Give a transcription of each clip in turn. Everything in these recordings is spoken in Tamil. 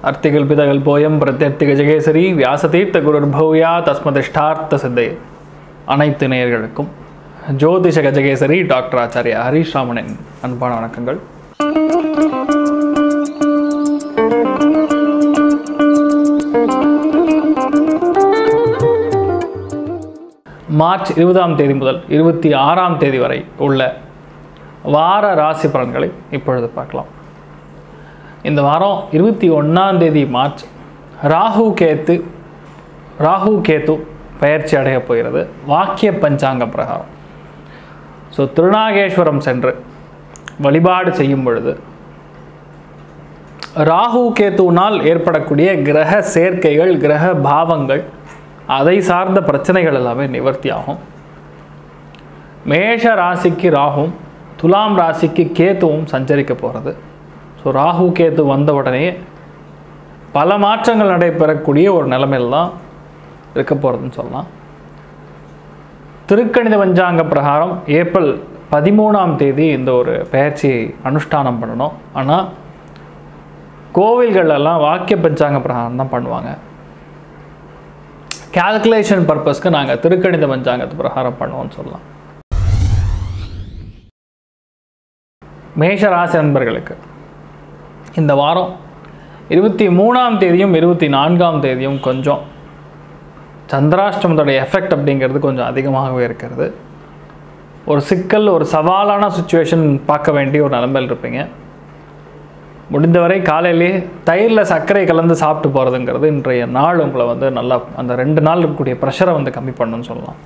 அர்த்திகல்பிதகல்போயம் பிரத்யர்த்திக ஜெகேசரி வியாசதீர்த்த குருர்பௌயா தஸ்மதிஷ்டார்த்த சித்தை அனைத்து நேயர்களுக்கும் ஜோதிஷ கஜகேசரி டாக்டர் ஆச்சாரியா ஹரீஷ் ராமனின் அன்பான வணக்கங்கள் மார்ச் இருபதாம் தேதி முதல் இருபத்தி ஆறாம் தேதி வரை உள்ள வார ராசி பலன்களை இப்பொழுது பார்க்கலாம் இந்த வாரம் இருபத்தி ஒன்றாம் தேதி மார்ச் ராகு கேத்து ராகு கேத்து பயிற்சி அடைய போகிறது வாக்கிய பஞ்சாங்க பிரகாரம் ஸோ திருநாகேஸ்வரம் சென்று வழிபாடு செய்யும் பொழுது ராகு கேத்துவினால் ஏற்படக்கூடிய கிரக சேர்க்கைகள் கிரக பாவங்கள் அதை சார்ந்த பிரச்சனைகள் எல்லாமே நிவர்த்தி ஆகும் மேஷ ராசிக்கு ராகும் துலாம் ராசிக்கு கேத்துவும் சஞ்சரிக்க போகிறது ஸோ ராகு கேத்து வந்த உடனே பல மாற்றங்கள் நடைபெறக்கூடிய ஒரு நிலைமையில் தான் இருக்க போகிறதுன்னு சொல்லலாம் திருக்கணித பஞ்சாங்க பிரகாரம் ஏப்ரல் பதிமூணாம் தேதி இந்த ஒரு பயிற்சியை அனுஷ்டானம் பண்ணணும் ஆனால் கோவில்கள் எல்லாம் வாக்கிய பஞ்சாங்க பிரகாரம் தான் பண்ணுவாங்க கால்குலேஷன் பர்பஸ்க்கு நாங்கள் திருக்கணித பஞ்சாங்கத்து பிரகாரம் பண்ணுவோம்னு சொல்லலாம் மேஷ ராசி நண்பர்களுக்கு இந்த வாரம் இருபத்தி மூணாம் தேதியும் இருபத்தி நான்காம் தேதியும் கொஞ்சம் சந்திராஷ்டமத்தோடைய எஃபெக்ட் அப்படிங்கிறது கொஞ்சம் அதிகமாகவே இருக்கிறது ஒரு சிக்கல் ஒரு சவாலான சுச்சுவேஷன் பார்க்க வேண்டிய ஒரு நிலைமையில் இருப்பீங்க முடிந்தவரை காலையிலே தயிரில் சர்க்கரை கலந்து சாப்பிட்டு போகிறதுங்கிறது இன்றைய நாள் உங்களை வந்து நல்லா அந்த ரெண்டு நாள் இருக்கக்கூடிய ப்ரெஷரை வந்து கம்மி பண்ணணும்னு சொல்லலாம்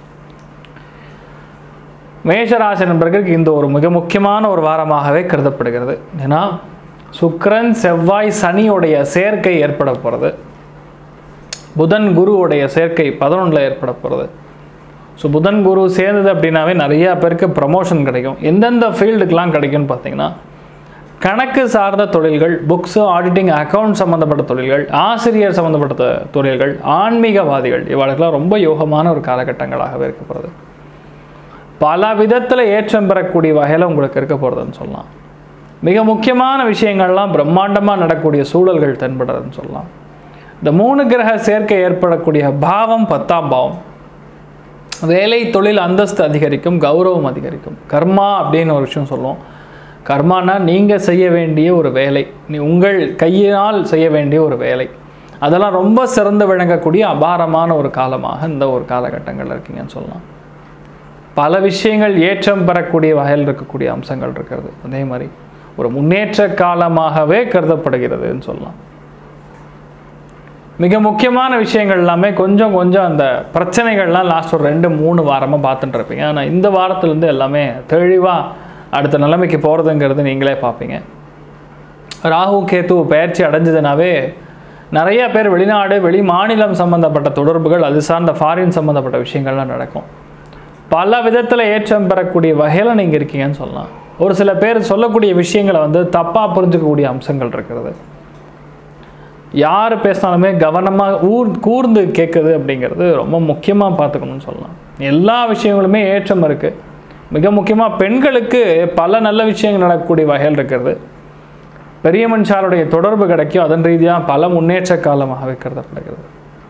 மேஷராசி நண்பர்களுக்கு இந்த ஒரு மிக முக்கியமான ஒரு வாரமாகவே கருதப்படுகிறது ஏன்னா சுக்கிரன் செவ்வாய் சனியோடைய சேர்க்கை ஏற்பட போகிறது புதன் குருவுடைய சேர்க்கை பதினொன்றில் ஏற்பட போகிறது ஸோ புதன் குரு சேர்ந்தது அப்படின்னாவே நிறையா பேருக்கு ப்ரமோஷன் கிடைக்கும் எந்தெந்த ஃபீல்டுக்கெலாம் கிடைக்கும்னு பார்த்தீங்கன்னா கணக்கு சார்ந்த தொழில்கள் புக்ஸு ஆடிட்டிங் அக்கவுண்ட் சம்மந்தப்பட்ட தொழில்கள் ஆசிரியர் சம்மந்தப்பட்ட தொழில்கள் ஆன்மீகவாதிகள் இவர்களுக்கெல்லாம் ரொம்ப யோகமான ஒரு காலகட்டங்களாகவே இருக்க போகிறது பல விதத்தில் ஏற்றம் பெறக்கூடிய வகையில் உங்களுக்கு இருக்க போகிறதுன்னு சொல்லலாம் மிக முக்கியமான விஷயங்கள்லாம் பிரம்மாண்டமாக நடக்கக்கூடிய சூழல்கள் தென்படுறதுன்னு சொல்லலாம் இந்த மூணு கிரக சேர்க்கை ஏற்படக்கூடிய பாவம் பத்தாம் பாவம் வேலை தொழில் அந்தஸ்து அதிகரிக்கும் கௌரவம் அதிகரிக்கும் கர்மா அப்படின்னு ஒரு விஷயம் சொல்லுவோம் கர்மானா நீங்கள் செய்ய வேண்டிய ஒரு வேலை நீ உங்கள் கையினால் செய்ய வேண்டிய ஒரு வேலை அதெல்லாம் ரொம்ப சிறந்து விளங்கக்கூடிய அபாரமான ஒரு காலமாக இந்த ஒரு காலகட்டங்கள் இருக்கீங்கன்னு சொல்லலாம் பல விஷயங்கள் ஏற்றம் பெறக்கூடிய வகையில் இருக்கக்கூடிய அம்சங்கள் இருக்கிறது அதே மாதிரி ஒரு முன்னேற்ற காலமாகவே கருதப்படுகிறதுன்னு சொல்லலாம் மிக முக்கியமான விஷயங்கள் எல்லாமே கொஞ்சம் கொஞ்சம் அந்த பிரச்சனைகள்லாம் லாஸ்ட் ஒரு ரெண்டு மூணு வாரமாக பார்த்துட்டு இருப்பீங்க ஆனால் இந்த வாரத்துலேருந்து எல்லாமே தெளிவாக அடுத்த நிலைமைக்கு போகிறதுங்கிறது நீங்களே பார்ப்பீங்க ராகு கேத்து பயிற்சி அடைஞ்சதுனாவே நிறைய பேர் வெளிநாடு வெளி மாநிலம் சம்மந்தப்பட்ட தொடர்புகள் அது சார்ந்த ஃபாரின் சம்மந்தப்பட்ட விஷயங்கள்லாம் நடக்கும் பல விதத்தில் ஏற்றம் பெறக்கூடிய வகையில் நீங்கள் இருக்கீங்கன்னு சொல்லலாம் ஒரு சில பேர் சொல்லக்கூடிய விஷயங்களை வந்து தப்பாக புரிஞ்சுக்கக்கூடிய அம்சங்கள் இருக்கிறது யார் பேசினாலுமே கவனமாக ஊர் கூர்ந்து கேட்குது அப்படிங்கிறது ரொம்ப முக்கியமாக பார்த்துக்கணும்னு சொல்லலாம் எல்லா விஷயங்களுமே ஏற்றம் இருக்குது மிக முக்கியமாக பெண்களுக்கு பல நல்ல விஷயங்கள் நடக்கக்கூடிய வகையில் இருக்கிறது பெரிய மனுஷாருடைய தொடர்பு கிடைக்கும் அதன் ரீதியாக பல முன்னேற்ற காலமாகவே கருதப்படுகிறது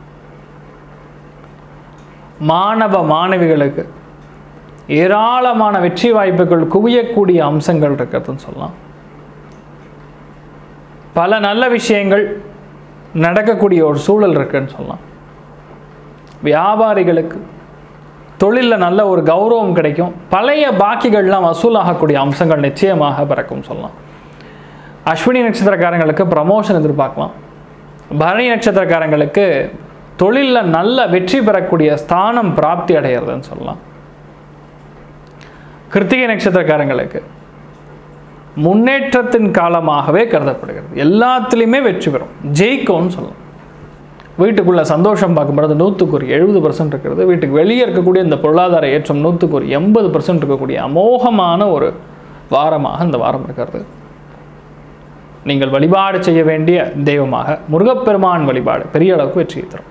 மாணவ மாணவிகளுக்கு ஏராளமான வெற்றி வாய்ப்புகள் குவியக்கூடிய அம்சங்கள் இருக்கிறதுன்னு சொல்லலாம் பல நல்ல விஷயங்கள் நடக்கக்கூடிய ஒரு சூழல் இருக்குன்னு சொல்லலாம் வியாபாரிகளுக்கு தொழிலில் நல்ல ஒரு கௌரவம் கிடைக்கும் பழைய பாக்கிகள்லாம் வசூலாகக்கூடிய அம்சங்கள் நிச்சயமாக பிறக்கும் சொல்லலாம் அஸ்வினி நட்சத்திரக்காரங்களுக்கு ப்ரமோஷன் எதிர்பார்க்கலாம் பரணி நட்சத்திரக்காரங்களுக்கு தொழிலில் நல்ல வெற்றி பெறக்கூடிய ஸ்தானம் பிராப்தி அடைகிறதுன்னு சொல்லலாம் கிருத்திகை நட்சத்திரக்காரங்களுக்கு முன்னேற்றத்தின் காலமாகவே கருதப்படுகிறது எல்லாத்துலேயுமே வெற்றி பெறும் ஜெயிக்கும்னு சொல்லலாம் வீட்டுக்குள்ள சந்தோஷம் பார்க்கும்போது நூற்றுக்கு ஒரு எழுபது பர்சன்ட் இருக்கிறது வீட்டுக்கு வெளியே இருக்கக்கூடிய இந்த பொருளாதார ஏற்றம் நூற்றுக்கு ஒரு எண்பது பர்சன்ட் இருக்கக்கூடிய அமோகமான ஒரு வாரமாக இந்த வாரம் இருக்கிறது நீங்கள் வழிபாடு செய்ய வேண்டிய தெய்வமாக முருகப்பெருமான் வழிபாடு பெரிய அளவுக்கு வெற்றியை தரும்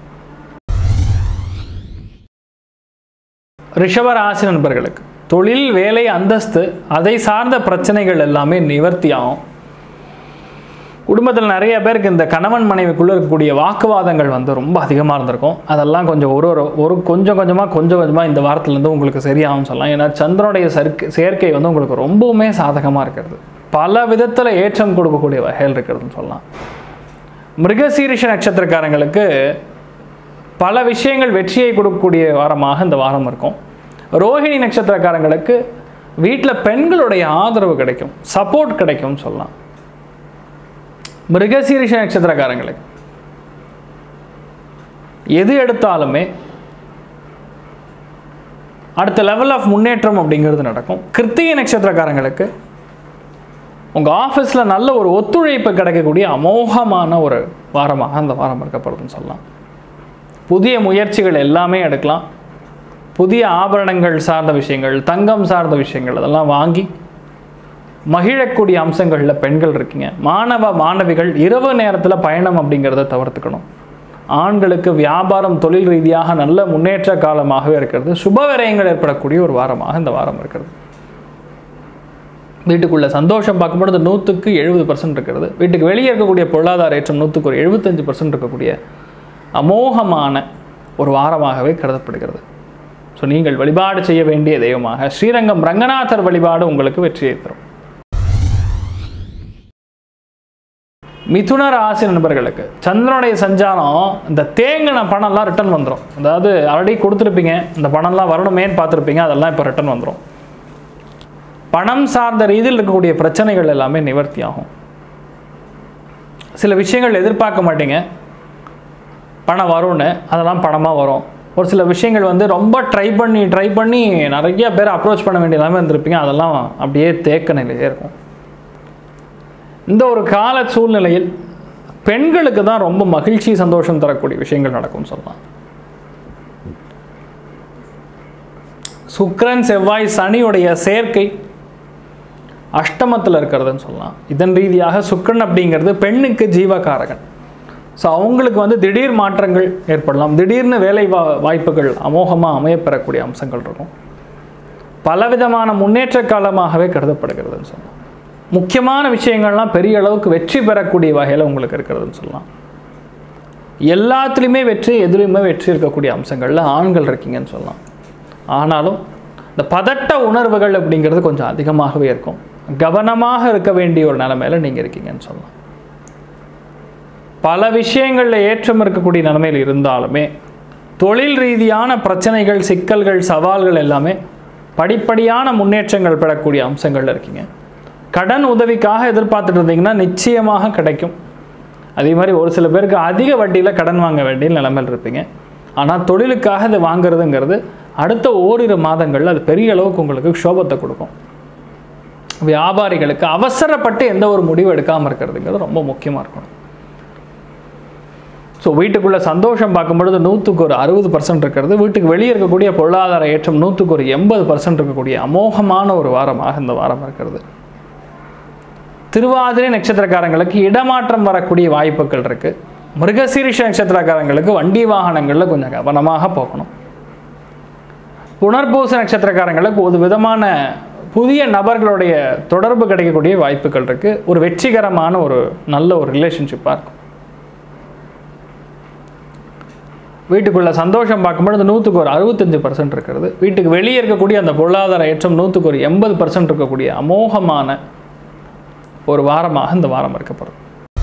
ரிஷபராசி நண்பர்களுக்கு தொழில் வேலை அந்தஸ்து அதை சார்ந்த பிரச்சனைகள் எல்லாமே நிவர்த்தி ஆகும் குடும்பத்தில் நிறைய பேருக்கு இந்த கணவன் மனைவிக்குள்ளே இருக்கக்கூடிய வாக்குவாதங்கள் வந்து ரொம்ப அதிகமாக இருந்திருக்கும் அதெல்லாம் கொஞ்சம் ஒரு ஒரு ஒரு கொஞ்சம் கொஞ்சமாக கொஞ்சம் கொஞ்சமாக இந்த வாரத்துலேருந்து உங்களுக்கு சரியாகும் சொல்லலாம் ஏன்னா சந்திரனுடைய சர்க்கை சேர்க்கை வந்து உங்களுக்கு ரொம்பவுமே சாதகமாக இருக்கிறது பல விதத்தில் ஏற்றம் கொடுக்கக்கூடிய வகையில் இருக்கிறதுன்னு சொல்லலாம் மிருகசீரிஷ நட்சத்திரக்காரங்களுக்கு பல விஷயங்கள் வெற்றியை கொடுக்கக்கூடிய வாரமாக இந்த வாரம் இருக்கும் ரோஹிணி நட்சத்திரக்காரங்களுக்கு வீட்டில் பெண்களுடைய ஆதரவு கிடைக்கும் சப்போர்ட் கிடைக்கும்னு சொல்லலாம் மிருகசீரிஷ நட்சத்திரக்காரங்களுக்கு எது எடுத்தாலுமே அடுத்த லெவல் ஆஃப் முன்னேற்றம் அப்படிங்கிறது நடக்கும் கிருத்திகை நட்சத்திரக்காரங்களுக்கு உங்கள் ஆஃபீஸில் நல்ல ஒரு ஒத்துழைப்பு கிடைக்கக்கூடிய அமோகமான ஒரு வாரமாக அந்த வாரம் இருக்கப்படுதுன்னு சொல்லலாம் புதிய முயற்சிகள் எல்லாமே எடுக்கலாம் புதிய ஆபரணங்கள் சார்ந்த விஷயங்கள் தங்கம் சார்ந்த விஷயங்கள் அதெல்லாம் வாங்கி மகிழக்கூடிய அம்சங்களில் பெண்கள் இருக்கீங்க மாணவ மாணவிகள் இரவு நேரத்தில் பயணம் அப்படிங்கிறத தவிர்த்துக்கணும் ஆண்களுக்கு வியாபாரம் தொழில் ரீதியாக நல்ல முன்னேற்ற காலமாகவே இருக்கிறது சுப விரயங்கள் ஏற்படக்கூடிய ஒரு வாரமாக இந்த வாரம் இருக்கிறது வீட்டுக்குள்ள சந்தோஷம் பார்க்கும்பொழுது நூற்றுக்கு எழுபது பர்சன்ட் இருக்கிறது வீட்டுக்கு வெளியே இருக்கக்கூடிய பொருளாதார ஏற்றம் நூற்றுக்கு ஒரு எழுபத்தஞ்சு பர்சன்ட் இருக்கக்கூடிய அமோகமான ஒரு வாரமாகவே கருதப்படுகிறது ஸோ நீங்கள் வழிபாடு செய்ய வேண்டிய தெய்வமாக ஸ்ரீரங்கம் ரங்கநாதர் வழிபாடு உங்களுக்கு வெற்றியை தரும் மிதுன ராசி நண்பர்களுக்கு சந்திரனுடைய சஞ்சாரம் இந்த தேங்கின பணம்லாம் ரிட்டர்ன் வந்துடும் அதாவது ஆல்ரெடி கொடுத்துருப்பீங்க இந்த பணம்லாம் வரணுமேன்னு பார்த்துருப்பீங்க அதெல்லாம் இப்போ ரிட்டர்ன் வந்துடும் பணம் சார்ந்த ரீதியில் இருக்கக்கூடிய பிரச்சனைகள் எல்லாமே நிவர்த்தி ஆகும் சில விஷயங்கள் எதிர்பார்க்க மாட்டீங்க பணம் வரும்னு அதெல்லாம் பணமாக வரும் ஒரு சில விஷயங்கள் வந்து ரொம்ப ட்ரை பண்ணி ட்ரை பண்ணி நிறைய பேர் அப்ரோச் பண்ண வேண்டிய எல்லாமே இருந்திருப்பீங்க அதெல்லாம் அப்படியே தேக்க நிலையே இருக்கும் இந்த ஒரு கால சூழ்நிலையில் பெண்களுக்கு தான் ரொம்ப மகிழ்ச்சி சந்தோஷம் தரக்கூடிய விஷயங்கள் நடக்கும்னு சொல்லலாம் சுக்கிரன் செவ்வாய் சனியுடைய சேர்க்கை அஷ்டமத்தில் இருக்கிறதுன்னு சொல்லலாம் இதன் ரீதியாக சுக்கிரன் அப்படிங்கிறது பெண்ணுக்கு ஜீவகாரகன் ஸோ அவங்களுக்கு வந்து திடீர் மாற்றங்கள் ஏற்படலாம் திடீர்னு வேலை வா வாய்ப்புகள் அமோகமாக அமையப்பெறக்கூடிய அம்சங்கள் இருக்கும் பலவிதமான முன்னேற்ற காலமாகவே கருதப்படுகிறதுன்னு சொல்லலாம் முக்கியமான விஷயங்கள்லாம் பெரிய அளவுக்கு வெற்றி பெறக்கூடிய வகையில் உங்களுக்கு இருக்கிறதுன்னு சொல்லலாம் எல்லாத்துலேயுமே வெற்றி எதுலேயுமே வெற்றி இருக்கக்கூடிய அம்சங்களில் ஆண்கள் இருக்கீங்கன்னு சொல்லலாம் ஆனாலும் இந்த பதட்ட உணர்வுகள் அப்படிங்கிறது கொஞ்சம் அதிகமாகவே இருக்கும் கவனமாக இருக்க வேண்டிய ஒரு நிலைமையில நீங்கள் இருக்கீங்கன்னு சொல்லலாம் பல விஷயங்களில் ஏற்றம் இருக்கக்கூடிய நிலைமையில் இருந்தாலுமே தொழில் ரீதியான பிரச்சனைகள் சிக்கல்கள் சவால்கள் எல்லாமே படிப்படியான முன்னேற்றங்கள் பெறக்கூடிய அம்சங்கள்ல இருக்கீங்க கடன் உதவிக்காக எதிர்பார்த்துட்டு இருந்தீங்கன்னா நிச்சயமாக கிடைக்கும் அதே மாதிரி ஒரு சில பேருக்கு அதிக வட்டியில் கடன் வாங்க வேண்டிய நிலைமையில் இருப்பீங்க ஆனால் தொழிலுக்காக இது வாங்குறதுங்கிறது அடுத்த ஓரிரு மாதங்களில் அது பெரிய அளவுக்கு உங்களுக்கு க்ஷோபத்தை கொடுக்கும் வியாபாரிகளுக்கு அவசரப்பட்டு எந்த ஒரு முடிவு எடுக்காமல் இருக்கிறதுங்கிறது ரொம்ப முக்கியமாக இருக்கணும் ஸோ வீட்டுக்குள்ளே சந்தோஷம் பார்க்கும்பொழுது நூற்றுக்கு ஒரு அறுபது பர்சன்ட் இருக்கிறது வீட்டுக்கு வெளியே இருக்கக்கூடிய பொருளாதார ஏற்றம் நூற்றுக்கு ஒரு எண்பது பர்சன்ட் இருக்கக்கூடிய அமோகமான ஒரு வாரமாக இந்த வாரம் இருக்கிறது திருவாதிரை நட்சத்திரக்காரங்களுக்கு இடமாற்றம் வரக்கூடிய வாய்ப்புகள் இருக்குது மிருகசீரிஷ நட்சத்திரக்காரங்களுக்கு வண்டி வாகனங்களில் கொஞ்சம் கவனமாக போகணும் புனர்பூச நட்சத்திரக்காரங்களுக்கு ஒரு விதமான புதிய நபர்களுடைய தொடர்பு கிடைக்கக்கூடிய வாய்ப்புகள் இருக்குது ஒரு வெற்றிகரமான ஒரு நல்ல ஒரு ரிலேஷன்ஷிப்பாக இருக்கும் வீட்டுக்குள்ள சந்தோஷம் பார்க்கும்பொழுது நூற்றுக்கு ஒரு அறுபத்தஞ்சு பர்சன்ட் இருக்கிறது வீட்டுக்கு வெளியே இருக்கக்கூடிய அந்த பொருளாதார ஏற்றம் நூற்றுக்கு ஒரு எண்பது பர்சன்ட் இருக்கக்கூடிய அமோகமான ஒரு வாரமாக இந்த வாரம் இருக்கப்படும்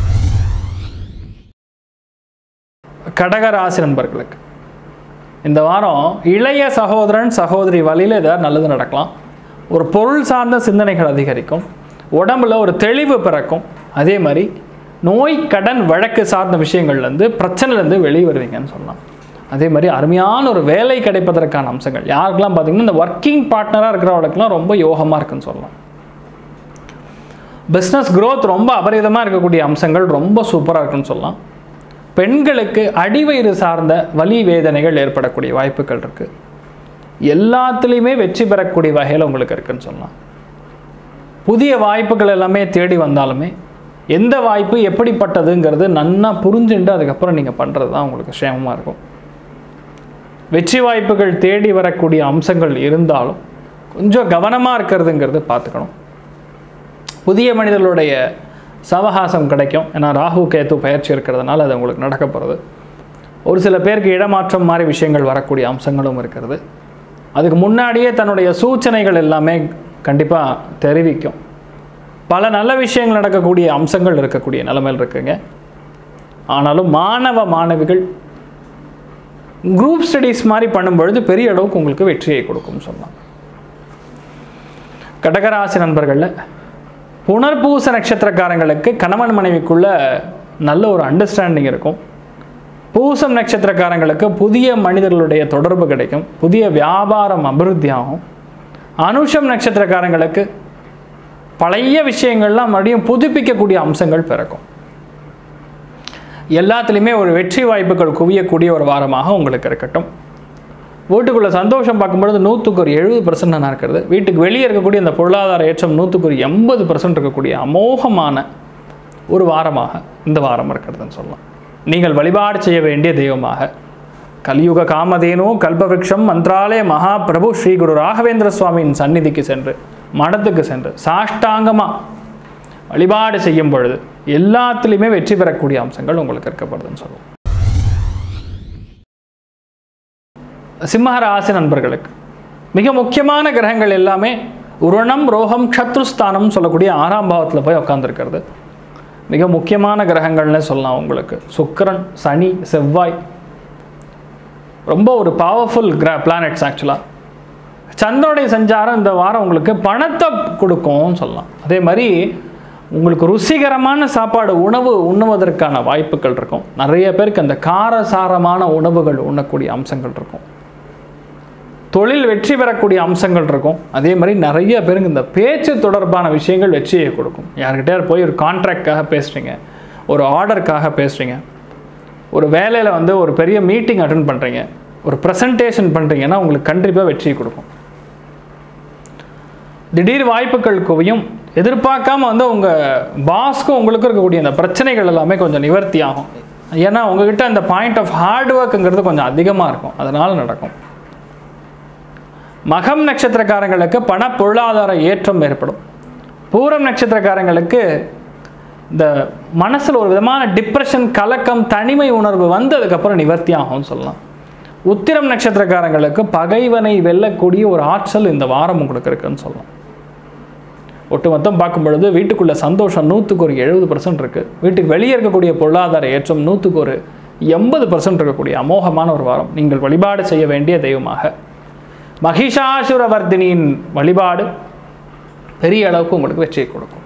கடகராசி நண்பர்களுக்கு இந்த வாரம் இளைய சகோதரன் சகோதரி வழியில் ஏதாவது நல்லது நடக்கலாம் ஒரு பொருள் சார்ந்த சிந்தனைகள் அதிகரிக்கும் உடம்புல ஒரு தெளிவு பிறக்கும் அதே மாதிரி நோய் கடன் வழக்கு சார்ந்த விஷயங்கள்லேருந்து பிரச்சனைலேருந்து வெளியே வருவீங்கன்னு சொல்லலாம் அதே மாதிரி அருமையான ஒரு வேலை கிடைப்பதற்கான அம்சங்கள் யாருக்கெல்லாம் பார்த்தீங்கன்னா இந்த ஒர்க்கிங் பார்ட்னராக இருக்கிறவங்களுக்குலாம் ரொம்ப யோகமாக இருக்குன்னு சொல்லலாம் பிஸ்னஸ் growth ரொம்ப அபரிதமாக இருக்கக்கூடிய அம்சங்கள் ரொம்ப சூப்பராக இருக்குன்னு சொல்லலாம் பெண்களுக்கு அடிவயிறு சார்ந்த வலி வேதனைகள் ஏற்படக்கூடிய வாய்ப்புகள் இருக்குது எல்லாத்துலேயுமே வெற்றி பெறக்கூடிய வகையில் உங்களுக்கு இருக்குன்னு சொல்லலாம் புதிய வாய்ப்புகள் எல்லாமே தேடி வந்தாலுமே எந்த வாய்ப்பு எப்படிப்பட்டதுங்கிறது நன்னா புரிஞ்சுட்டு அதுக்கப்புறம் நீங்கள் பண்ணுறது தான் உங்களுக்கு க்ஷேமமாக இருக்கும் வெற்றி வாய்ப்புகள் தேடி வரக்கூடிய அம்சங்கள் இருந்தாலும் கொஞ்சம் கவனமாக இருக்கிறதுங்கிறது பார்த்துக்கணும் புதிய மனிதர்களுடைய சவகாசம் கிடைக்கும் ஏன்னா ராகு கேத்து பயிற்சி இருக்கிறதுனால அது உங்களுக்கு நடக்க போகிறது ஒரு சில பேருக்கு இடமாற்றம் மாதிரி விஷயங்கள் வரக்கூடிய அம்சங்களும் இருக்கிறது அதுக்கு முன்னாடியே தன்னுடைய சூச்சனைகள் எல்லாமே கண்டிப்பாக தெரிவிக்கும் பல நல்ல விஷயங்கள் நடக்கக்கூடிய அம்சங்கள் இருக்கக்கூடிய நிலைமையில் இருக்குங்க ஆனாலும் மாணவ மாணவிகள் குரூப் ஸ்டடீஸ் மாதிரி பண்ணும்பொழுது பெரிய அளவுக்கு உங்களுக்கு வெற்றியை கொடுக்கும் சொல்லலாம் கடகராசி நண்பர்களில் புனர்பூச நட்சத்திரக்காரங்களுக்கு கணவன் மனைவிக்குள்ள நல்ல ஒரு அண்டர்ஸ்டாண்டிங் இருக்கும் பூசம் நட்சத்திரக்காரங்களுக்கு புதிய மனிதர்களுடைய தொடர்பு கிடைக்கும் புதிய வியாபாரம் அபிவிருத்தி ஆகும் அனுஷம் நட்சத்திரக்காரங்களுக்கு பழைய விஷயங்கள்லாம் மறுபடியும் புதுப்பிக்கக்கூடிய அம்சங்கள் பிறக்கும் எல்லாத்துலேயுமே ஒரு வெற்றி வாய்ப்புகள் குவியக்கூடிய ஒரு வாரமாக உங்களுக்கு இருக்கட்டும் வீட்டுக்குள்ள சந்தோஷம் பார்க்கும்பொழுது நூற்றுக்கு ஒரு எழுபது பர்சன்ட் நல்லா இருக்கிறது வீட்டுக்கு வெளியே இருக்கக்கூடிய அந்த பொருளாதார ஏற்றம் நூற்றுக்கு ஒரு எண்பது பர்சன்ட் இருக்கக்கூடிய அமோகமான ஒரு வாரமாக இந்த வாரம் இருக்கிறதுன்னு சொல்லலாம் நீங்கள் வழிபாடு செய்ய வேண்டிய தெய்வமாக கலியுக காமதேனு கல்பவருஷம் மந்த்ராலய மகாபிரபு ஸ்ரீ குரு ராகவேந்திர சுவாமியின் சந்நிதிக்கு சென்று மடத்துக்கு சென்று சாஷ்டாங்கமாக வழிபாடு செய்யும் பொழுது எல்லாத்துலேயுமே வெற்றி பெறக்கூடிய அம்சங்கள் உங்களுக்கு இருக்கப்படுதுன்னு சொல்லுவோம் சிம்ம ராசி நண்பர்களுக்கு மிக முக்கியமான கிரகங்கள் எல்லாமே உருணம் ரோகம் க்ஷத்ருஸ்தானம் சொல்லக்கூடிய ஆறாம் பாவத்தில் போய் உட்காந்துருக்கிறது மிக முக்கியமான கிரகங்கள்னே சொல்லலாம் உங்களுக்கு சுக்கிரன் சனி செவ்வாய் ரொம்ப ஒரு பவர்ஃபுல் கிர பிளானட்ஸ் ஆக்சுவலாக சந்திரனுடைய சஞ்சாரம் இந்த வாரம் உங்களுக்கு பணத்தை கொடுக்கும்னு சொல்லலாம் அதே மாதிரி உங்களுக்கு ருசிகரமான சாப்பாடு உணவு உண்ணுவதற்கான வாய்ப்புகள் இருக்கும் நிறைய பேருக்கு அந்த காரசாரமான உணவுகள் உண்ணக்கூடிய அம்சங்கள் இருக்கும் தொழில் வெற்றி பெறக்கூடிய அம்சங்கள் இருக்கும் அதே மாதிரி நிறைய பேருக்கு இந்த பேச்சு தொடர்பான விஷயங்கள் வெற்றியை கொடுக்கும் யார்கிட்டயாவது போய் ஒரு கான்ட்ராக்டாக பேசுகிறீங்க ஒரு ஆர்டருக்காக பேசுகிறீங்க ஒரு வேலையில் வந்து ஒரு பெரிய மீட்டிங் அட்டன் பண்ணுறீங்க ஒரு ப்ரெசன்டேஷன் பண்ணுறீங்கன்னா உங்களுக்கு கண்டிப்பாக வெற்றி கொடுக்கும் திடீர் வாய்ப்புகள் குவியும் எதிர்பார்க்காம வந்து உங்கள் பாஸ்க்கும் உங்களுக்கும் இருக்கக்கூடிய அந்த பிரச்சனைகள் எல்லாமே கொஞ்சம் நிவர்த்தி ஆகும் ஏன்னா உங்ககிட்ட அந்த பாயிண்ட் ஆஃப் ஹார்ட் ஒர்க்குங்கிறது கொஞ்சம் அதிகமாக இருக்கும் அதனால் நடக்கும் மகம் நட்சத்திரக்காரங்களுக்கு பண பொருளாதார ஏற்றம் ஏற்படும் பூரம் நட்சத்திரக்காரங்களுக்கு இந்த மனசில் ஒரு விதமான டிப்ரெஷன் கலக்கம் தனிமை உணர்வு வந்து அதுக்கப்புறம் நிவர்த்தி ஆகும்னு சொல்லலாம் உத்திரம் நட்சத்திரக்காரங்களுக்கு பகைவனை வெல்லக்கூடிய ஒரு ஆற்றல் இந்த வாரம் உங்களுக்கு இருக்குன்னு சொல்லலாம் ஒட்டுமொத்தம் பார்க்கும் பொழுது வீட்டுக்குள்ள சந்தோஷம் நூற்றுக்கு ஒரு எழுபது பர்சன்ட் இருக்குது வீட்டுக்கு வெளியே இருக்கக்கூடிய பொருளாதார ஏற்றம் நூற்றுக்கு ஒரு எண்பது பர்சன்ட் இருக்கக்கூடிய அமோகமான ஒரு வாரம் நீங்கள் வழிபாடு செய்ய வேண்டிய தெய்வமாக மகிஷாசுரவர்தினியின் வழிபாடு பெரிய அளவுக்கு உங்களுக்கு வெற்றியை கொடுக்கும்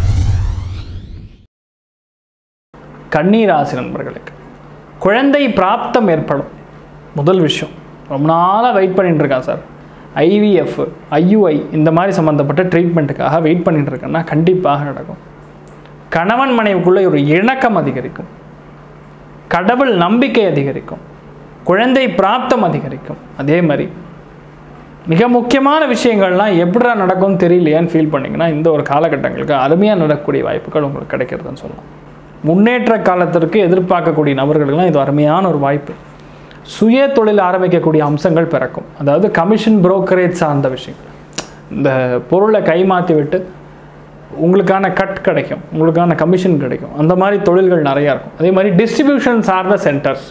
கண்ணீராசி நண்பர்களுக்கு குழந்தை பிராப்தம் ஏற்படும் முதல் விஷயம் ரொம்ப நாளாக வெயிட் பண்ணிட்டு இருக்கான் சார் ஐவிஎஃப் ஐயுஐ இந்த மாதிரி சம்மந்தப்பட்ட ட்ரீட்மெண்ட்டுக்காக வெயிட் பண்ணிட்டு இருக்கேன்னா கண்டிப்பாக நடக்கும் கணவன் மனைவிக்குள்ளே ஒரு இணக்கம் அதிகரிக்கும் கடவுள் நம்பிக்கை அதிகரிக்கும் குழந்தை பிராப்தம் அதிகரிக்கும் அதே மாதிரி மிக முக்கியமான விஷயங்கள்லாம் எப்படிடா நடக்கும்னு தெரியலையான்னு ஃபீல் பண்ணிங்கன்னா இந்த ஒரு காலகட்டங்களுக்கு அருமையாக நடக்கக்கூடிய வாய்ப்புகள் உங்களுக்கு கிடைக்கிறதுன்னு சொல்லலாம் முன்னேற்ற காலத்திற்கு எதிர்பார்க்கக்கூடிய நபர்களுக்கெல்லாம் இது அருமையான ஒரு வாய்ப்பு சுய தொழில் ஆரம்பிக்கக்கூடிய அம்சங்கள் பிறக்கும் அதாவது கமிஷன் புரோக்கரேஜ் சார்ந்த விஷயங்கள் இந்த பொருளை கைமாற்றி விட்டு உங்களுக்கான கட் கிடைக்கும் உங்களுக்கான கமிஷன் கிடைக்கும் அந்த மாதிரி தொழில்கள் நிறையா இருக்கும் அதே மாதிரி டிஸ்ட்ரிபியூஷன் சார்ந்த சென்டர்ஸ்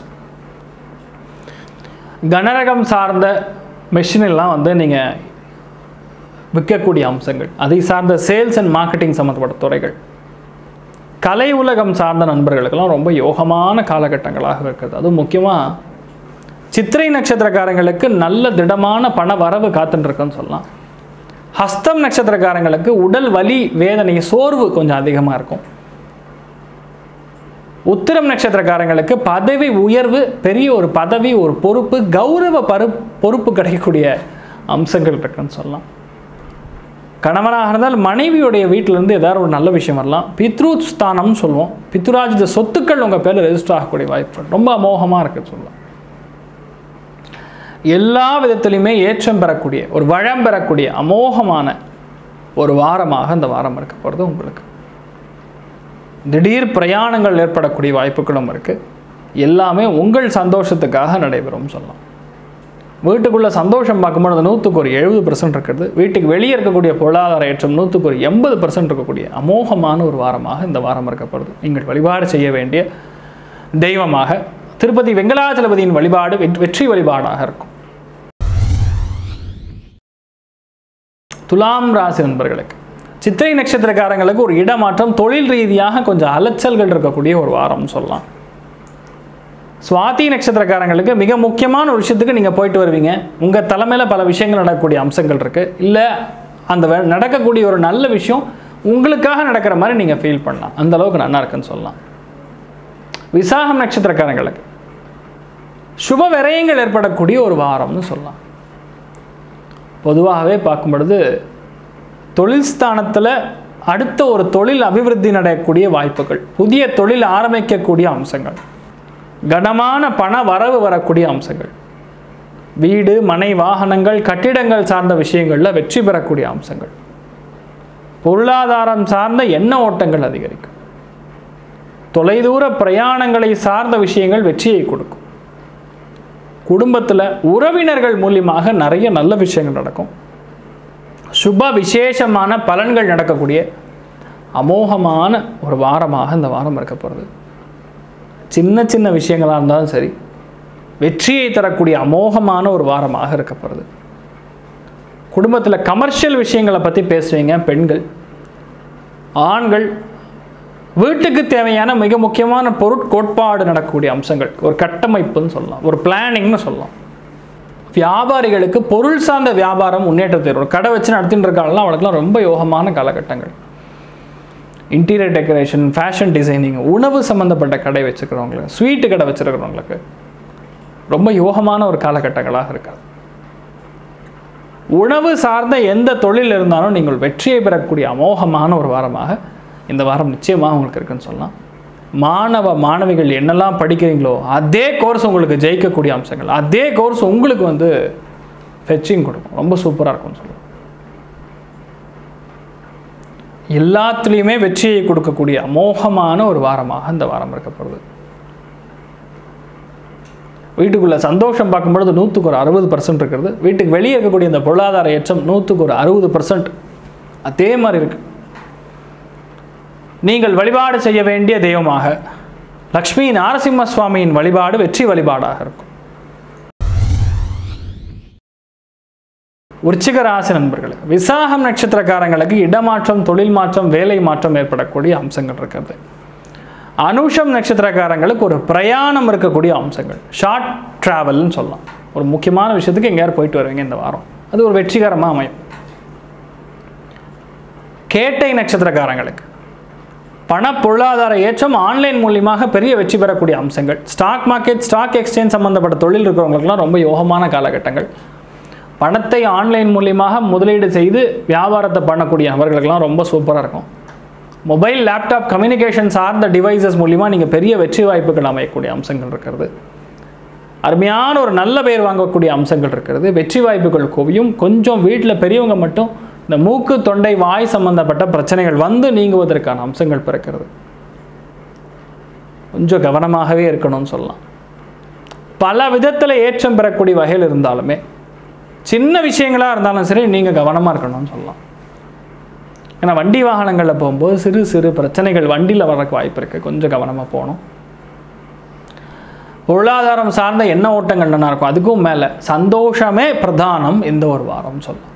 கனரகம் சார்ந்த மெஷின் எல்லாம் வந்து நீங்கள் விற்கக்கூடிய அம்சங்கள் அதை சார்ந்த சேல்ஸ் அண்ட் மார்க்கெட்டிங் சம்மந்தப்பட்ட துறைகள் கலை உலகம் சார்ந்த நண்பர்களுக்கெல்லாம் ரொம்ப யோகமான காலகட்டங்களாக இருக்கிறது அதுவும் முக்கியமாக சித்திரை நட்சத்திரக்காரங்களுக்கு நல்ல திடமான பண வரவு காத்துட்டு இருக்குன்னு சொல்லலாம் ஹஸ்தம் நட்சத்திரக்காரங்களுக்கு உடல் வலி வேதனை சோர்வு கொஞ்சம் அதிகமாக இருக்கும் உத்திரம் நட்சத்திரக்காரங்களுக்கு பதவி உயர்வு பெரிய ஒரு பதவி ஒரு பொறுப்பு கௌரவ பரு பொறுப்பு கிடைக்கக்கூடிய அம்சங்கள் இருக்குன்னு சொல்லலாம் கணவனாக இருந்தால் மனைவியுடைய வீட்டிலேருந்து ஏதாவது ஒரு நல்ல விஷயம் வரலாம் பித்ரு ஸ்தானம்னு சொல்லுவோம் பித்ருராஜித சொத்துக்கள் உங்கள் பேரில் ரெஜிஸ்டர் ஆகக்கூடிய வாய்ப்பு ரொம்ப அமோகமாக இருக்குன்னு சொல்லலாம் எல்லா விதத்திலையுமே ஏற்றம் பெறக்கூடிய ஒரு வளம் பெறக்கூடிய அமோகமான ஒரு வாரமாக இந்த வாரம் இருக்க போகிறது உங்களுக்கு திடீர் பிரயாணங்கள் ஏற்படக்கூடிய வாய்ப்புகளும் இருக்குது எல்லாமே உங்கள் சந்தோஷத்துக்காக நடைபெறும் சொல்லலாம் வீட்டுக்குள்ளே சந்தோஷம் பார்க்கும்போது அது நூற்றுக்கு ஒரு எழுபது பர்சன்ட் இருக்கிறது வீட்டுக்கு வெளியே இருக்கக்கூடிய பொருளாதார ஏற்றம் நூற்றுக்கு ஒரு எண்பது பர்சன்ட் இருக்கக்கூடிய அமோகமான ஒரு வாரமாக இந்த வாரம் இருக்கப்படுது நீங்கள் வழிபாடு செய்ய வேண்டிய தெய்வமாக திருப்பதி வெங்கடாச்சலபதியின் வழிபாடு வெற்றி- வெற்றி வழிபாடாக இருக்கும் துலாம் ராசி நண்பர்களுக்கு சித்திரை நட்சத்திரக்காரங்களுக்கு ஒரு இடமாற்றம் தொழில் ரீதியாக கொஞ்சம் அலைச்சல்கள் இருக்கக்கூடிய ஒரு வாரம்னு சொல்லலாம் சுவாதி நட்சத்திரக்காரங்களுக்கு மிக முக்கியமான ஒரு விஷயத்துக்கு நீங்கள் போயிட்டு வருவீங்க உங்கள் தலைமையில் பல விஷயங்கள் நடக்கக்கூடிய அம்சங்கள் இருக்குது இல்லை அந்த வே- நடக்கக்கூடிய ஒரு நல்ல விஷயம் உங்களுக்காக நடக்கிற மாதிரி நீங்கள் ஃபீல் பண்ணலாம் அந்த அளவுக்கு நல்லா இருக்குன்னு சொல்லலாம் விசாகம் நட்சத்திரக்காரங்களுக்கு சுப விரயங்கள் ஏற்படக்கூடிய ஒரு வாரம்னு சொல்லலாம் பொதுவாகவே பார்க்கும் பொழுது தொழில் ஸ்தானத்தில் அடுத்த ஒரு தொழில் அபிவிருத்தி நடக்கக்கூடிய வாய்ப்புகள் புதிய தொழில் ஆரம்பிக்கக்கூடிய அம்சங்கள் கனமான பண வரவு வரக்கூடிய அம்சங்கள் வீடு மனை வாகனங்கள் கட்டிடங்கள் சார்ந்த விஷயங்களில் வெற்றி பெறக்கூடிய அம்சங்கள் பொருளாதாரம் சார்ந்த எண்ண ஓட்டங்கள் அதிகரிக்கும் தொலைதூர பிரயாணங்களை சார்ந்த விஷயங்கள் வெற்றியை கொடுக்கும் குடும்பத்தில் உறவினர்கள் மூலியமாக நிறைய நல்ல விஷயங்கள் நடக்கும் சுப விசேஷமான பலன்கள் நடக்கக்கூடிய அமோகமான ஒரு வாரமாக இந்த வாரம் இருக்க போகிறது சின்ன சின்ன விஷயங்களாக இருந்தாலும் சரி வெற்றியை தரக்கூடிய அமோகமான ஒரு வாரமாக இருக்க போகிறது குடும்பத்தில் கமர்ஷியல் விஷயங்களை பற்றி பேசுவீங்க பெண்கள் ஆண்கள் வீட்டுக்கு தேவையான மிக முக்கியமான பொருட்கோட்பாடு நடக்கக்கூடிய அம்சங்கள் ஒரு கட்டமைப்புன்னு சொல்லலாம் ஒரு பிளானிங்னு சொல்லலாம் வியாபாரிகளுக்கு பொருள் சார்ந்த வியாபாரம் முன்னேற்றத்தை தரும். ஒரு கடை வச்சு நடத்திட்டு இருக்காங்கலாம் அவளுக்குலாம் ரொம்ப யோகமான காலகட்டங்கள் இன்டீரியர் டெக்கரேஷன் ஃபேஷன் டிசைனிங் உணவு சம்மந்தப்பட்ட கடை வச்சுக்கிறவங்களுக்கு ஸ்வீட்டு கடை வச்சுருக்கிறவங்களுக்கு ரொம்ப யோகமான ஒரு காலகட்டங்களாக இருக்காது உணவு சார்ந்த எந்த தொழில் இருந்தாலும் நீங்கள் வெற்றியை பெறக்கூடிய அமோகமான ஒரு வாரமாக இந்த வாரம் நிச்சயமாக உங்களுக்கு இருக்குன்னு சொல்லலாம் மாணவ மாணவிகள் என்னெல்லாம் படிக்கிறீங்களோ அதே கோர்ஸ் உங்களுக்கு ஜெயிக்கக்கூடிய அம்சங்கள் அதே கோர்ஸ் உங்களுக்கு வந்து ஃபெச்சிங் கொடுக்கும் ரொம்ப சூப்பராக இருக்கும்னு சொல்லலாம் எல்லாத்துலேயுமே வெற்றியை கொடுக்கக்கூடிய அமோகமான ஒரு வாரமாக இந்த வாரம் இருக்கப்படுது வீட்டுக்குள்ள சந்தோஷம் பார்க்கும்பொழுது நூற்றுக்கு ஒரு அறுபது பர்சன்ட் இருக்கிறது வீட்டுக்கு வெளியே இருக்கக்கூடிய இந்த பொருளாதார ஏற்றம் நூற்றுக்கு ஒரு அறுபது பர்சன்ட் அதே மாதிரி இருக்கு நீங்கள் வழிபாடு செய்ய வேண்டிய தெய்வமாக லக்ஷ்மி நாரசிம்ம சுவாமியின் வழிபாடு வெற்றி வழிபாடாக இருக்கும் விருச்சிக ராசி நண்பர்களுக்கு விசாகம் நட்சத்திரக்காரங்களுக்கு இடமாற்றம் தொழில் மாற்றம் வேலை மாற்றம் ஏற்படக்கூடிய அம்சங்கள் இருக்கிறது அனுஷம் நட்சத்திரக்காரங்களுக்கு ஒரு பிரயாணம் இருக்கக்கூடிய அம்சங்கள் ஷார்ட் ட்ராவல்னு சொல்லலாம் ஒரு முக்கியமான விஷயத்துக்கு எங்கேயாவது போயிட்டு வருவீங்க இந்த வாரம் அது ஒரு வெற்றிகரமாக அமையும் கேட்டை நட்சத்திரக்காரங்களுக்கு பண பொருளாதார ஏற்றம் ஆன்லைன் மூலியமாக பெரிய வெற்றி பெறக்கூடிய அம்சங்கள் ஸ்டாக் மார்க்கெட் ஸ்டாக் எக்ஸ்சேஞ்ச் சம்மந்தப்பட்ட தொழில் இருக்கிறவங்களுக்குலாம் ரொம்ப யோகமான காலகட்டங்கள் பணத்தை ஆன்லைன் மூலியமாக முதலீடு செய்து வியாபாரத்தை பண்ணக்கூடிய நபர்களுக்கெல்லாம் ரொம்ப சூப்பராக இருக்கும் மொபைல் லேப்டாப் கம்யூனிகேஷன் சார்ந்த டிவைசஸ் மூலிமா நீங்கள் பெரிய வெற்றி வாய்ப்புகள் அமையக்கூடிய அம்சங்கள் இருக்கிறது அருமையான ஒரு நல்ல பேர் வாங்கக்கூடிய அம்சங்கள் இருக்கிறது வெற்றி வாய்ப்புகள் குவியும் கொஞ்சம் வீட்டில் பெரியவங்க மட்டும் இந்த மூக்கு தொண்டை வாய் சம்பந்தப்பட்ட பிரச்சனைகள் வந்து நீங்குவதற்கான அம்சங்கள் பிறக்கிறது கொஞ்சம் கவனமாகவே இருக்கணும்னு சொல்லலாம் பல விதத்தில் ஏற்றம் பெறக்கூடிய வகையில் இருந்தாலுமே சின்ன விஷயங்களாக இருந்தாலும் சரி நீங்கள் கவனமாக இருக்கணும்னு சொல்லலாம் ஏன்னா வண்டி வாகனங்களில் போகும்போது சிறு சிறு பிரச்சனைகள் வண்டியில் வரக்கு வாய்ப்பு இருக்குது கொஞ்சம் கவனமாக போகணும் பொருளாதாரம் சார்ந்த எண்ண ஓட்டங்கள் நல்லா இருக்கும் அதுக்கும் மேலே சந்தோஷமே பிரதானம் இந்த ஒரு வாரம் சொல்லலாம்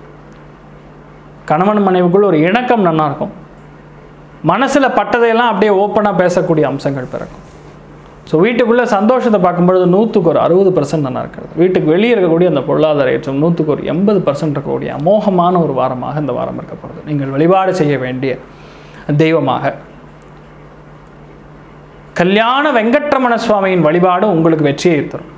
கணவன் மனைவிக்குள் ஒரு இணக்கம் நல்லா இருக்கும் மனசில் பட்டதையெல்லாம் அப்படியே ஓப்பனாக பேசக்கூடிய அம்சங்கள் பிறக்கும் ஸோ வீட்டுக்குள்ளே சந்தோஷத்தை பார்க்கும்பொழுது நூற்றுக்கு ஒரு அறுபது பர்சன்ட் நல்லா இருக்கிறது வீட்டுக்கு வெளியே இருக்கக்கூடிய அந்த பொருளாதார ஏற்றம் நூற்றுக்கு ஒரு எண்பது பர்சன்ட் இருக்கக்கூடிய அமோகமான ஒரு வாரமாக இந்த வாரம் இருக்கப்படுது நீங்கள் வழிபாடு செய்ய வேண்டிய தெய்வமாக கல்யாண வெங்கட்ரமண சுவாமியின் வழிபாடு உங்களுக்கு வெற்றியை தரும்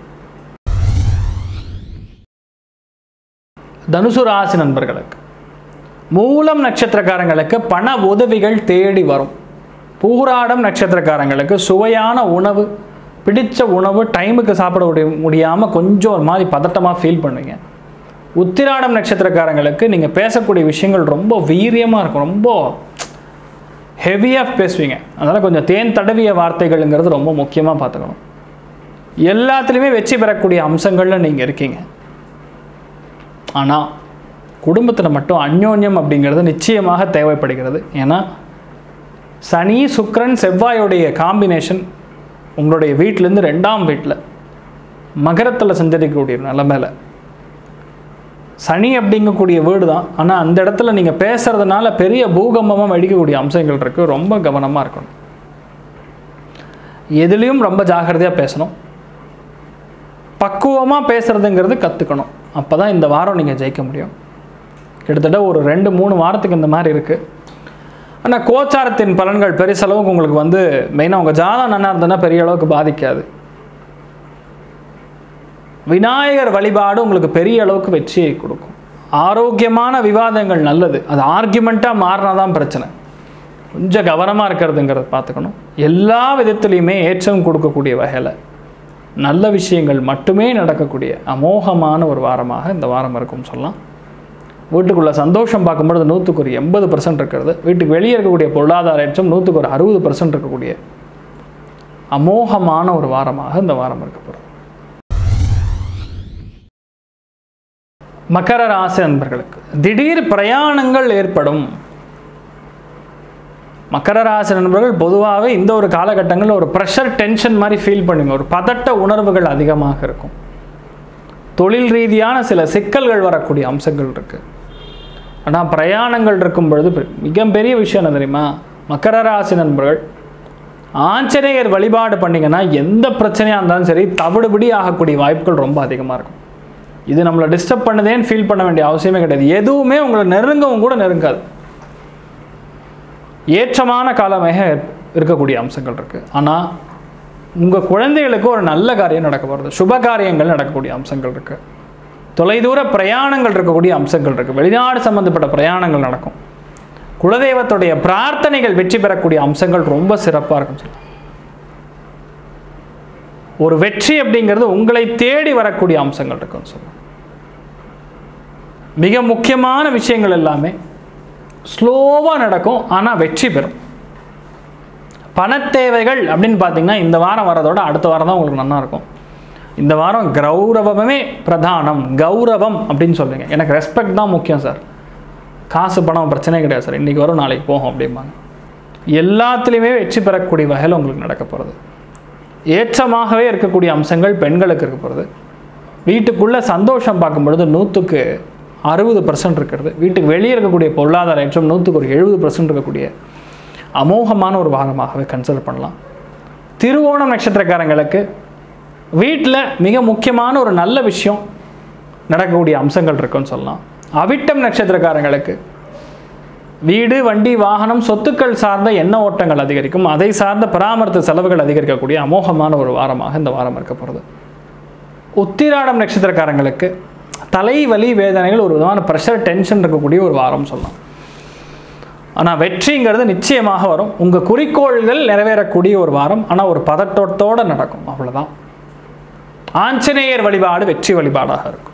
தனுசு ராசி நண்பர்களுக்கு மூலம் நட்சத்திரக்காரங்களுக்கு பண உதவிகள் தேடி வரும் பூராடம் நட்சத்திரக்காரங்களுக்கு சுவையான உணவு பிடிச்ச உணவு டைமுக்கு சாப்பிட முடிய- முடியாம கொஞ்சம் ஒரு மாதிரி பதட்டமாக ஃபீல் பண்ணுவீங்க உத்திராடம் நட்சத்திரக்காரங்களுக்கு நீங்கள் பேசக்கூடிய விஷயங்கள் ரொம்ப வீரியமாக இருக்கும் ரொம்ப ஹெவியாக பேசுவீங்க அதனால் கொஞ்சம் தேன் தடவிய வார்த்தைகள்ங்கிறது ரொம்ப முக்கியமாக பார்த்துக்கணும் எல்லாத்துலேயுமே வெற்றி பெறக்கூடிய அம்சங்களில் நீங்கள் இருக்கீங்க ஆனால் குடும்பத்தில் மட்டும் அந்யோன்யம் அப்படிங்கிறது நிச்சயமாக தேவைப்படுகிறது ஏன்னா சனி சுக்கிரன் செவ்வாயோடைய காம்பினேஷன் உங்களுடைய வீட்டிலேருந்து ரெண்டாம் வீட்டில் மகரத்தில் சஞ்சரிக்கக்கூடிய நிலைமையில் சனி அப்படிங்கக்கூடிய வீடு தான் ஆனால் அந்த இடத்துல நீங்கள் பேசுறதுனால பெரிய பூகம்பமாக வெடிக்கக்கூடிய அம்சங்கள் இருக்குது ரொம்ப கவனமாக இருக்கணும் எதுலேயும் ரொம்ப ஜாக்கிரதையாக பேசணும் பக்குவமாக பேசுறதுங்கிறது கற்றுக்கணும் அப்போ தான் இந்த வாரம் நீங்கள் ஜெயிக்க முடியும் கிட்டத்தட்ட ஒரு ரெண்டு மூணு வாரத்துக்கு இந்த மாதிரி இருக்குது ஆனால் கோச்சாரத்தின் பலன்கள் பெருசளவுக்கு உங்களுக்கு வந்து மெயினாக உங்கள் ஜாதகம் நல்லா இருந்ததுன்னா பெரிய அளவுக்கு பாதிக்காது விநாயகர் வழிபாடு உங்களுக்கு பெரிய அளவுக்கு வெற்றியை கொடுக்கும் ஆரோக்கியமான விவாதங்கள் நல்லது அது ஆர்கியூமெண்ட்டாக மாறினா தான் பிரச்சனை கொஞ்சம் கவனமாக இருக்கிறதுங்கிறத பார்த்துக்கணும் எல்லா விதத்துலேயுமே ஏற்றம் கொடுக்கக்கூடிய வகையில் நல்ல விஷயங்கள் மட்டுமே நடக்கக்கூடிய அமோகமான ஒரு வாரமாக இந்த வாரம் இருக்கும்னு சொல்லலாம் வீட்டுக்குள்ளே சந்தோஷம் பார்க்கும்பொழுது நூற்றுக்கு ஒரு எண்பது பர்சன்ட் இருக்கிறது வீட்டுக்கு வெளியே இருக்கக்கூடிய பொருளாதார ஏற்றம் நூற்றுக்கு ஒரு அறுபது பர்சன்ட் இருக்கக்கூடிய அமோகமான ஒரு வாரமாக இந்த வாரம் இருக்க போகிறது மகர ராசி நண்பர்களுக்கு திடீர் பிரயாணங்கள் ஏற்படும் மகர ராசி நண்பர்கள் பொதுவாகவே இந்த ஒரு காலகட்டங்களில் ஒரு ப்ரெஷர் டென்ஷன் மாதிரி ஃபீல் பண்ணுங்க ஒரு பதட்ட உணர்வுகள் அதிகமாக இருக்கும் தொழில் ரீதியான சில சிக்கல்கள் வரக்கூடிய அம்சங்கள் இருக்குது ஆனால் பிரயாணங்கள் இருக்கும் பொழுது பெ- மிகப்பெரிய விஷயம் என்ன தெரியுமா மகர ராசி நண்பர்கள் ஆஞ்சநேயர் வழிபாடு பண்ணிங்கன்னா எந்த பிரச்சனையாக இருந்தாலும் சரி தவிடுபடி ஆகக்கூடிய வாய்ப்புகள் ரொம்ப அதிகமாக இருக்கும் இது நம்மளை டிஸ்டர்ப் பண்ணுதேன்னு ஃபீல் பண்ண வேண்டிய அவசியமே கிடையாது எதுவுமே உங்களை நெருங்கவும் கூட நெருங்காது ஏற்றமான காலமாக இருக்கக்கூடிய அம்சங்கள் இருக்குது ஆனால் உங்கள் குழந்தைகளுக்கு ஒரு நல்ல காரியம் நடக்க போகிறது சுப காரியங்கள் நடக்கக்கூடிய அம்சங்கள் இருக்குது தொலைதூர பிரயாணங்கள் இருக்கக்கூடிய அம்சங்கள் இருக்குது வெளிநாடு சம்பந்தப்பட்ட பிரயாணங்கள் நடக்கும் குலதெய்வத்துடைய பிரார்த்தனைகள் வெற்றி பெறக்கூடிய அம்சங்கள் ரொம்ப சிறப்பாக இருக்கும் சொல்லலாம் ஒரு வெற்றி அப்படிங்கிறது உங்களை தேடி வரக்கூடிய அம்சங்கள் இருக்குன்னு சொல்லலாம் மிக முக்கியமான விஷயங்கள் எல்லாமே ஸ்லோவாக நடக்கும் ஆனால் வெற்றி பெறும் பணத்தேவைகள் அப்படின்னு பார்த்தீங்கன்னா இந்த வாரம் வரதோட அடுத்த வாரம் தான் உங்களுக்கு நல்லா இருக்கும் இந்த வாரம் கௌரவமே பிரதானம் கௌரவம் அப்படின்னு சொல்லுங்க எனக்கு ரெஸ்பெக்ட் தான் முக்கியம் சார் காசு பணம் பிரச்சனை கிடையாது சார் இன்றைக்கி வரும் நாளைக்கு போகும் அப்படிம்பாங்க எல்லாத்துலேயுமே வெற்றி பெறக்கூடிய வகையில் உங்களுக்கு நடக்க போகிறது ஏற்றமாகவே இருக்கக்கூடிய அம்சங்கள் பெண்களுக்கு இருக்க போகிறது வீட்டுக்குள்ளே சந்தோஷம் பார்க்கும் பொழுது நூற்றுக்கு அறுபது பர்சன்ட் இருக்கிறது வீட்டுக்கு வெளியே இருக்கக்கூடிய பொருளாதார ஏற்றம் நூற்றுக்கு ஒரு எழுபது பர்சன்ட் இருக்கக்கூடிய அமோகமான ஒரு வாரமாகவே கன்சிடர் பண்ணலாம் திருவோணம் நட்சத்திரக்காரங்களுக்கு வீட்டில் மிக முக்கியமான ஒரு நல்ல விஷயம் நடக்கக்கூடிய அம்சங்கள் இருக்குன்னு சொல்லலாம் அவிட்டம் நட்சத்திரக்காரங்களுக்கு வீடு வண்டி வாகனம் சொத்துக்கள் சார்ந்த எண்ண ஓட்டங்கள் அதிகரிக்கும் அதை சார்ந்த பராமரிப்பு செலவுகள் அதிகரிக்கக்கூடிய அமோகமான ஒரு வாரமாக இந்த வாரம் இருக்க போகிறது உத்திராடம் நட்சத்திரக்காரங்களுக்கு தலைவலி வேதனைகள் ஒரு விதமான ப்ரெஷர் டென்ஷன் இருக்கக்கூடிய ஒரு வாரம் சொல்லலாம் ஆனால் வெற்றிங்கிறது நிச்சயமாக வரும் உங்கள் குறிக்கோள்கள் நிறைவேறக்கூடிய ஒரு வாரம் ஆனால் ஒரு பதட்டத்தோடு நடக்கும் அவ்வளவுதான் ஆஞ்சநேயர் வழிபாடு வெற்றி வழிபாடாக இருக்கும்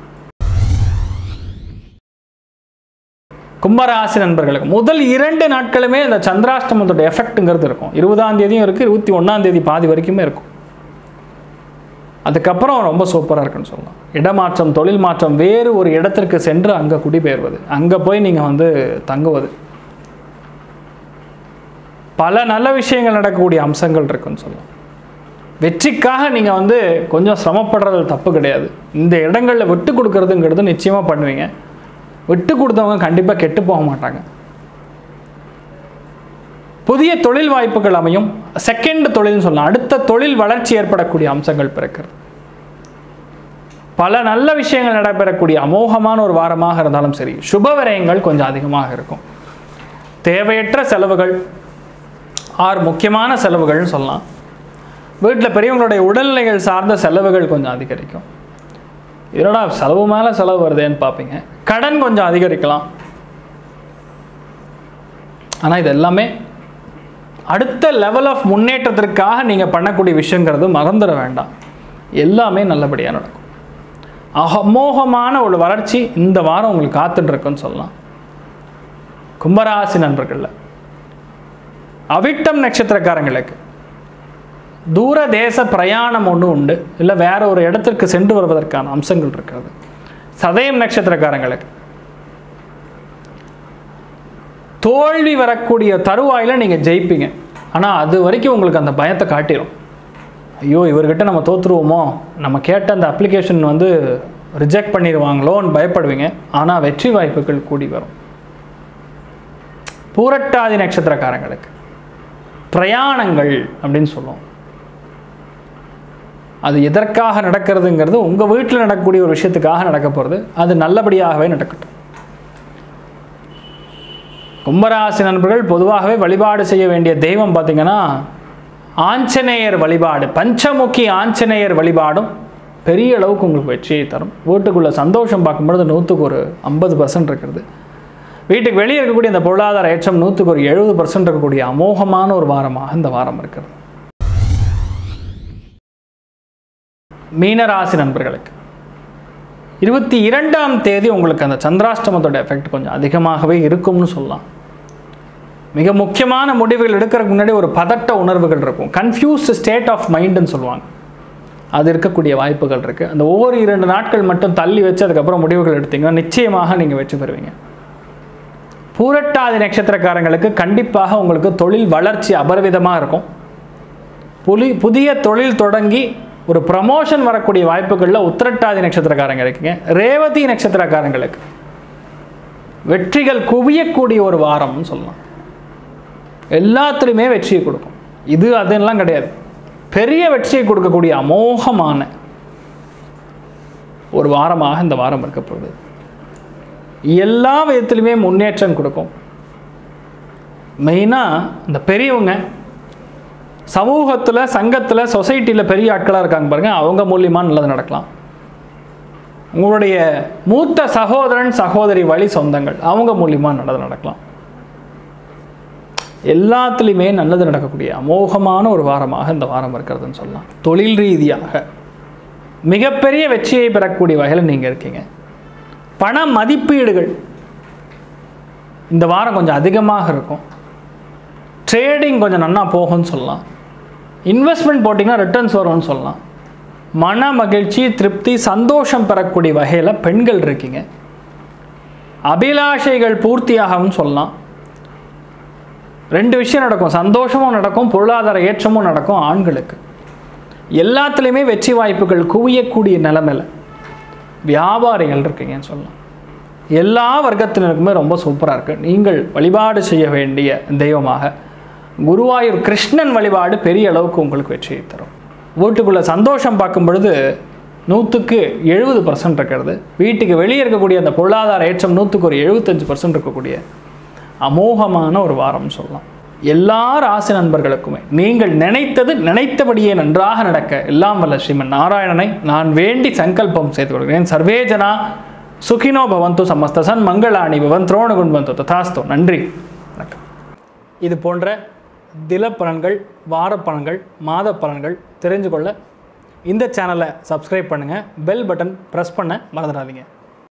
கும்பராசி நண்பர்களுக்கு முதல் இரண்டு நாட்களுமே இந்த சந்திராஷ்டமத்தோட எஃபெக்ட்டுங்கிறது இருக்கும் இருபதாம் தேதியும் இருக்குது இருபத்தி ஒன்றாம் தேதி பாதி வரைக்குமே இருக்கும் அதுக்கப்புறம் ரொம்ப சூப்பராக இருக்குன்னு சொல்லலாம் இடமாற்றம் தொழில் மாற்றம் வேறு ஒரு இடத்திற்கு சென்று அங்கே குடிபெயர்வது அங்கே போய் நீங்கள் வந்து தங்குவது பல நல்ல விஷயங்கள் நடக்கக்கூடிய அம்சங்கள் இருக்குன்னு சொல்லலாம் வெற்றிக்காக நீங்கள் வந்து கொஞ்சம் சிரமப்படுறது தப்பு கிடையாது இந்த இடங்களில் விட்டு கொடுக்கறதுங்கிறது நிச்சயமாக பண்ணுவீங்க விட்டு கொடுத்தவங்க கண்டிப்பாக கெட்டு போக மாட்டாங்க புதிய தொழில் வாய்ப்புகள் அமையும் செகண்ட் தொழில்னு சொல்லலாம் அடுத்த தொழில் வளர்ச்சி ஏற்படக்கூடிய அம்சங்கள் பிறக்கிறது பல நல்ல விஷயங்கள் நடைபெறக்கூடிய அமோகமான ஒரு வாரமாக இருந்தாலும் சரி சுப விரயங்கள் கொஞ்சம் அதிகமாக இருக்கும் தேவையற்ற செலவுகள் ஆறு முக்கியமான செலவுகள்னு சொல்லலாம் வீட்டில் பெரியவங்களுடைய உடல்நிலைகள் சார்ந்த செலவுகள் கொஞ்சம் அதிகரிக்கும் என்னடா செலவு மேலே செலவு வருதேன்னு பார்ப்பீங்க கடன் கொஞ்சம் அதிகரிக்கலாம் ஆனால் இது எல்லாமே அடுத்த லெவல் ஆஃப் முன்னேற்றத்திற்காக நீங்கள் பண்ணக்கூடிய விஷயங்கிறது மறந்துட வேண்டாம் எல்லாமே நல்லபடியாக நடக்கும் அமோகமான ஒரு வளர்ச்சி இந்த வாரம் உங்களுக்கு காத்துட்டு இருக்குன்னு சொல்லலாம் கும்பராசி நண்பர்களில் அவிட்டம் நட்சத்திரக்காரங்களுக்கு தூர தேச பிரயாணம் ஒன்று உண்டு இல்லை வேற ஒரு இடத்திற்கு சென்று வருவதற்கான அம்சங்கள் இருக்கிறது சதயம் நட்சத்திரக்காரங்களுக்கு தோல்வி வரக்கூடிய தருவாயில் நீங்கள் ஜெயிப்பீங்க ஆனால் அது வரைக்கும் உங்களுக்கு அந்த பயத்தை காட்டிடும் ஐயோ இவர்கிட்ட நம்ம தோற்றுருவோமோ நம்ம கேட்ட அந்த அப்ளிகேஷன் வந்து ரிஜெக்ட் பண்ணிடுவாங்களோன்னு பயப்படுவீங்க ஆனால் வெற்றி வாய்ப்புகள் கூடி வரும் பூரட்டாதி நட்சத்திரக்காரங்களுக்கு பிரயாணங்கள் அப்படின்னு சொல்லுவோம் அது எதற்காக நடக்கிறதுங்கிறது உங்கள் வீட்டில் நடக்கக்கூடிய ஒரு விஷயத்துக்காக நடக்க போகிறது அது நல்லபடியாகவே நடக்கட்டும் கும்பராசி நண்பர்கள் பொதுவாகவே வழிபாடு செய்ய வேண்டிய தெய்வம் பார்த்தீங்கன்னா ஆஞ்சநேயர் வழிபாடு பஞ்சமுகி ஆஞ்சநேயர் வழிபாடும் பெரிய அளவுக்கு உங்களுக்கு வெற்றியை தரும் வீட்டுக்குள்ள சந்தோஷம் பார்க்கும்பொழுது நூற்றுக்கு ஒரு ஐம்பது பர்சன்ட் இருக்கிறது வீட்டுக்கு வெளியே இருக்கக்கூடிய இந்த பொருளாதார ஏற்றம் நூற்றுக்கு ஒரு எழுபது பர்சன்ட் இருக்கக்கூடிய அமோகமான ஒரு வாரமாக இந்த வாரம் இருக்கிறது மீனராசி நண்பர்களுக்கு இருபத்தி இரண்டாம் தேதி உங்களுக்கு அந்த சந்திராஷ்டமத்தோட எஃபெக்ட் கொஞ்சம் அதிகமாகவே இருக்கும்னு சொல்லலாம் மிக முக்கியமான முடிவுகள் எடுக்கிறதுக்கு முன்னாடி ஒரு பதட்ட உணர்வுகள் இருக்கும் கன்ஃபியூஸ்டு ஸ்டேட் ஆஃப் மைண்டுன்னு சொல்லுவாங்க அது இருக்கக்கூடிய வாய்ப்புகள் இருக்குது அந்த ஒவ்வொரு இரண்டு நாட்கள் மட்டும் தள்ளி வச்சு அதுக்கப்புறம் முடிவுகள் எடுத்தீங்கன்னா நிச்சயமாக நீங்கள் வெற்றி பெறுவீங்க பூரட்டாதி நட்சத்திரக்காரங்களுக்கு கண்டிப்பாக உங்களுக்கு தொழில் வளர்ச்சி அபரிவிதமாக இருக்கும் புலி புதிய தொழில் தொடங்கி ஒரு ப்ரமோஷன் வரக்கூடிய வாய்ப்புகளில் உத்திரட்டாதி நட்சத்திரக்காரங்க இருக்கீங்க ரேவதி நட்சத்திரக்காரங்களுக்கு வெற்றிகள் குவியக்கூடிய ஒரு வாரம்னு சொல்லலாம் எல்லாத்துலேயுமே வெற்றியை கொடுக்கும் இது அதெல்லாம் கிடையாது பெரிய வெற்றியை கொடுக்கக்கூடிய அமோகமான ஒரு வாரமாக இந்த வாரம் இருக்க போகுது எல்லா விதத்திலுமே முன்னேற்றம் கொடுக்கும் மெயினாக இந்த பெரியவங்க சமூகத்தில் சங்கத்தில் சொசைட்டியில் பெரிய ஆட்களாக இருக்காங்க பாருங்கள் அவங்க மூலியமாக நல்லது நடக்கலாம் உங்களுடைய மூத்த சகோதரன் சகோதரி வழி சொந்தங்கள் அவங்க மூலியமாக நல்லது நடக்கலாம் எல்லாத்துலேயுமே நல்லது நடக்கக்கூடிய அமோகமான ஒரு வாரமாக இந்த வாரம் இருக்கிறதுன்னு சொல்லலாம் தொழில் ரீதியாக மிகப்பெரிய வெற்றியை பெறக்கூடிய வகையில் நீங்கள் இருக்கீங்க பண மதிப்பீடுகள் இந்த வாரம் கொஞ்சம் அதிகமாக இருக்கும் ட்ரேடிங் கொஞ்சம் நன்னா போகும்னு சொல்லலாம் இன்வெஸ்ட்மெண்ட் போட்டிங்கன்னா ரிட்டர்ன்ஸ் வரும்னு சொல்லலாம் மன மகிழ்ச்சி திருப்தி சந்தோஷம் பெறக்கூடிய வகையில் பெண்கள் இருக்கீங்க அபிலாஷைகள் பூர்த்தியாகவும் சொல்லலாம் ரெண்டு விஷயம் நடக்கும் சந்தோஷமும் நடக்கும் பொருளாதார ஏற்றமும் நடக்கும் ஆண்களுக்கு எல்லாத்துலேயுமே வெற்றி வாய்ப்புகள் குவியக்கூடிய நிலைமையில் வியாபாரிகள் இருக்கீங்கன்னு சொல்லலாம் எல்லா வர்க்கத்தினருக்குமே ரொம்ப சூப்பராக இருக்குது நீங்கள் வழிபாடு செய்ய வேண்டிய தெய்வமாக குருவாயூர் கிருஷ்ணன் வழிபாடு பெரிய அளவுக்கு உங்களுக்கு வெற்றியை தரும் வீட்டுக்குள்ளே சந்தோஷம் பார்க்கும் பொழுது நூற்றுக்கு எழுபது பர்சன்ட் இருக்கிறது வீட்டுக்கு வெளியே இருக்கக்கூடிய அந்த பொருளாதார ஏற்றம் நூற்றுக்கு ஒரு எழுபத்தஞ்சு பர்சன்ட் இருக்கக்கூடிய அமோகமான ஒரு வாரம் சொல்லலாம் எல்லா ராசி நண்பர்களுக்குமே நீங்கள் நினைத்தது நினைத்தபடியே நன்றாக நடக்க எல்லாம் வல்ல ஸ்ரீமன் நாராயணனை நான் வேண்டி சங்கல்பம் செய்து கொள்கிறேன் சர்வேஜனா சுகினோ பவந்து சமஸ்த சன் மங்களாணி பவன் துரோணகுண்பந்து ததாஸ்தோ நன்றி வணக்கம் இது போன்ற தில பலன்கள் வார பலன்கள் மாத பலன்கள் தெரிஞ்சு கொள்ள இந்த சேனலை சப்ஸ்கிரைப் பண்ணுங்கள் பெல் பட்டன் ப்ரெஸ் பண்ண மறந்துடாதீங்க